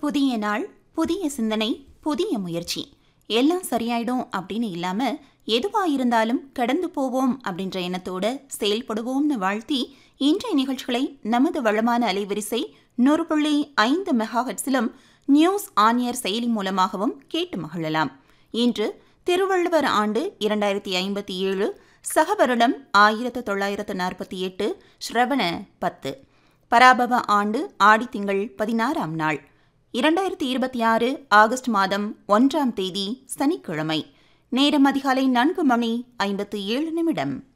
புதிய நாள் புதிய சிந்தனை புதிய முயற்சி எல்லாம் சரியாயிடும் அப்படின்னு இல்லாம எதுவா இருந்தாலும் கடந்து போவோம் அப்படின்ற எண்ணத்தோட செயல்படுவோம்னு வாழ்த்தி இன்றைய நிகழ்ச்சிகளை நமது வளமான அலைவரிசை நூறு புள்ளி ஐந்து மெகாஹட்ஸிலும் நியூஸ் ஆனியர் செயலி மூலமாகவும் கேட்டு மகிழலாம் இன்று திருவள்ளுவர் ஆண்டு இரண்டாயிரத்தி ஐம்பத்தி ஏழு சகவருடம் ஆயிரத்து தொள்ளாயிரத்து நாற்பத்தி எட்டு ஸ்ரவண பத்து பராபவ ஆண்டு ஆடித்திங்கள் பதினாறாம் நாள் இரண்டாயிரத்தி இருபத்தி ஆறு ஆகஸ்ட் மாதம் ஒன்றாம் தேதி சனிக்கிழமை நேரம் அதிகாலை நான்கு மணி ஐம்பத்து ஏழு நிமிடம்